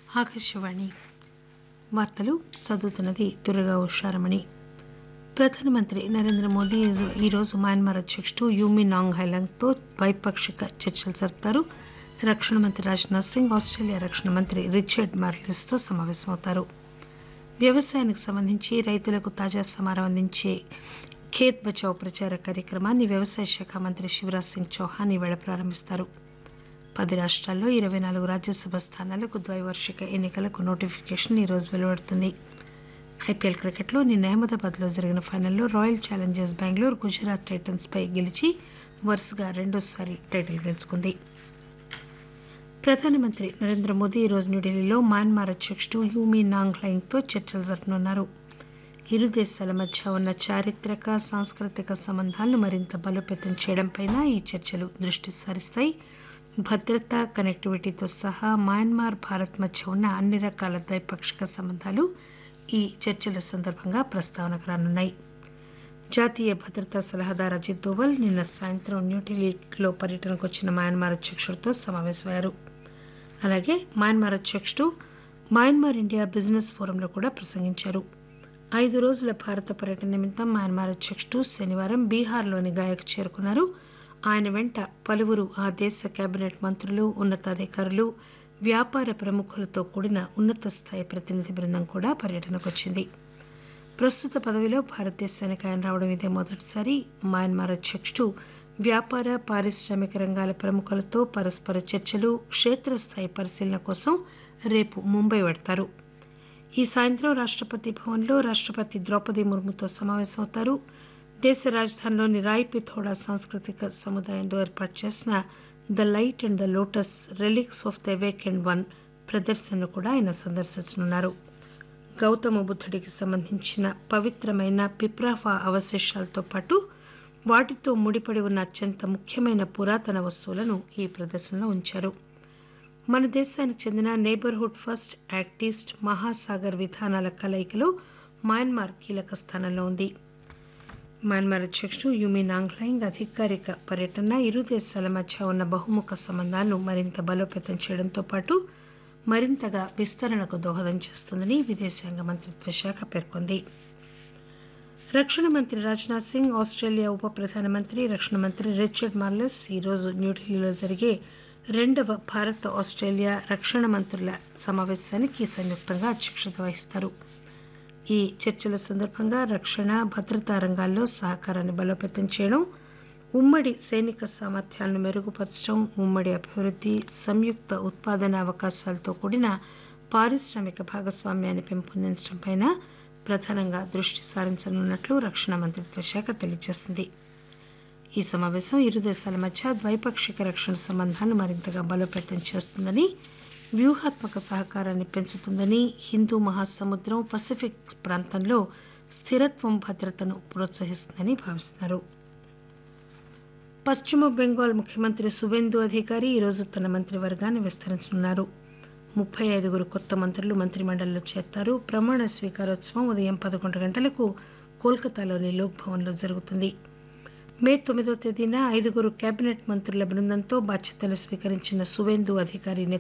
ఆకాశవాణి వార్తలు చదువుతున్నది దుర్గా ఉషారమణి ప్రధానమంత్రి నరేంద్ర మోదీ ఈరోజు మయన్మార్ అధ్యకుడు యూమీ నాంగ్ హైలాంగ్తో ద్వైపాక్షిక చర్చలు జరుపుతారు రక్షణ మంత్రి రాజ్నాథ్ సింగ్ ఆస్టేలియా రక్షణ మంత్రి రిచర్డ్ మార్లిస్తో సమావేశమవుతారు వ్యవసాయానికి సంబంధించి రైతులకు తాజా సమాచారం అందించే ఖేత్ బచావ్ ప్రచార కార్యక్రమాన్ని వ్యవసాయ శాఖ మంత్రి శివరాజ్ సింగ్ చౌహాన్ ఈవేళ ప్రారంభిస్తారు పది రాష్టాల్లో ఇరవై నాలుగు రాజ్యసభ స్థానాలకు ద్వైవార్షిక ఎన్నికలకు నోటిఫికేషన్ ఈరోజు వెలువడుతుంది ఐపీఎల్ క్రికెట్లో నిన్న అహ్మదాబాద్లో జరిగిన ఫైనల్లో Royal Challengers Bengaluru Gujarat Titans పై గెలిచి వరుసగా రెండోసారి టైటిల్ గెలుచుకుంది ప్రధానమంత్రి నరేంద్ర మోదీ ఈరోజు న్యూఢిల్లీలో మయన్మార్ అధ్యకుడు యూమీ నాంగ్ హైలాంగ్తో చర్చలు జరపనున్నారు ఇరు దేశాల మధ్య ఉన్న చారిత్రక సాంస్కృతిక సంబంధాలను మరింత బలోపేతం చేయడంపై ఈ చర్చలు దృష్టి సారిస్తాయి భద్రత కనెక్టివిటీతో సహా మయన్మార్ భారత్ మధ్య ఉన్న అన్ని రకాల ద్వైపాక్షిక సంబంధాలు ఈ చర్చల సందర్భంగా ప్రస్తావనకు రానున్నాయి జాతీయ భద్రతా సలహాదారు అజిత్ దోవల్ నిన్న సాయంత్రం న్యూఢిల్లీలో పర్యటనకు వచ్చిన మయన్మార్ అధ్యకుడితో సమావేశమయ్యారు అలాగే మయన్మార్ అధ్యకుడు మయన్మార్ ఇండియా బిజినెస్ ఫోరంలో కూడా ప్రసంగించారు ఐదు రోజుల భారత పర్యటన నిమిత్తం మయన్మార్ అధ్యకుడు శనివారం బీహార్లోని గాయకు చేరుకున్నారు ఆయన వెంట పలువురు ఆ దేశ కేబినెట్ మంత్రులు ఉన్నతాధికారులు వ్యాపార ప్రముఖులతో కూడిన ఉన్నత స్థాయి ప్రతినిధి బృందం కూడా పర్యటనకు వచ్చింది ప్రస్తుత పదవిలో భారతదేశానికి ఆయన రావడం ఇదే మొదటిసారి మయన్మార్ అధ్యకుడు వ్యాపార పారిశ్రామిక రంగాల ప్రముఖులతో పరస్పర చర్చలు క్షేత్రస్థాయి పరిశీలన కోసం రేపు ముంబై వెడతారు ఈ సాయంత్రం రాష్టపతి భవన్లో రాష్టపతి ద్రౌపది ముర్ముతో సమావేశమవుతారు దేశ రాజధానిలోని రాయ్ పిథోడా సాంస్కృతిక సముదాయంలో ఏర్పాటు చేసిన the light and the lotus relics of the awakened one ప్రదర్శనను కూడా ఆయన సందర్శించనున్నారు గౌతమ బుద్ధుడికి సంబంధించిన పవిత్రమైన పిప్రాఫా అవశేషాలతో పాటు వాటితో ముడిపడి ఉన్న అత్యంత ముఖ్యమైన పురాతన వస్తువులను ఈ ప్రదర్శనలో ఉంచారు మన దేశానికి చెందిన neighbourhood first act east Mahasagar విధానాల కలయికలో మయన్మార్ కీలక స్థానంలో ఉంది మయన్మార్ అధ్యకుడు యుమి నాంగ్లైంగ్ అధికారిక పర్యటన ఇరు దేశాల మధ్య ఉన్న బహుముఖ సంబంధాలను మరింత బలోపేతం చేయడంతో పాటు మరింతగా విస్తరణకు దోహదం చేస్తుందని విదేశాంగ మంత్రిత్వ శాఖ పేర్కొంది రక్షణ మంత్రి రాజ్నాథ్ సింగ్ ఆస్టేలియా ఉప ప్రధానమంత్రి రక్షణ మంత్రి రిచర్డ్ మార్లెస్ ఈరోజు న్యూఢిల్లీలో జరిగే రెండవ భారత్ ఆస్టేలియా రక్షణ మంత్రుల సమావేశానికి సంయుక్తంగా అధ్యక్షత వహిస్తారు ఈ చర్చల సందర్భంగా రక్షణ భద్రతా రంగాల్లో సహకారాన్ని బలోపేతం చేయడం ఉమ్మడి సైనిక సామర్థ్యాలను మెరుగుపరచడం ఉమ్మడి అభివృద్ది సంయుక్త ఉత్పాదన అవకాశాలతో కూడిన పారిశ్రామిక భాగస్వామ్యాన్ని పెంపొందించడంపై ప్రధానంగా దృష్టి సారించనున్నట్లు రక్షణ మంత్రిత్వ శాఖ తెలియజేసింది ఈ సమావేశం ఇరు దేశాల మధ్య ద్వైపాక్షిక రక్షణ సంబంధాలను మరింతగా బలోపేతం చేస్తుందని వ్యూహాత్మక సహకారాన్ని పెంచుతుందని హిందూ మహాసముద్రం పసిఫిక్ ప్రాంతంలో స్థిరత్వం భద్రతను ప్రోత్సహిస్తుందని భావిస్తున్నారు పశ్చిమ బెంగాల్ ముఖ్యమంత్రి సువేందు అధికారి ఈరోజు తన మంత్రివర్గాన్ని విస్తరించనున్నారు ముప్పై ఐదుగురు కొత్త మంత్రులు మంత్రిమండలిలో చేరతారు ప్రమాణ స్వీకారోత్సవం ఉదయం పదకొండు గంటలకు కోల్కతాలోని లోక్ భవన్లో జరుగుతుంది మే తొమ్మిదో తేదీన ఐదుగురు కేబినెట్ మంత్రుల బృందంతో బాధ్యతలు స్వీకరించిన సువేందు అధికారి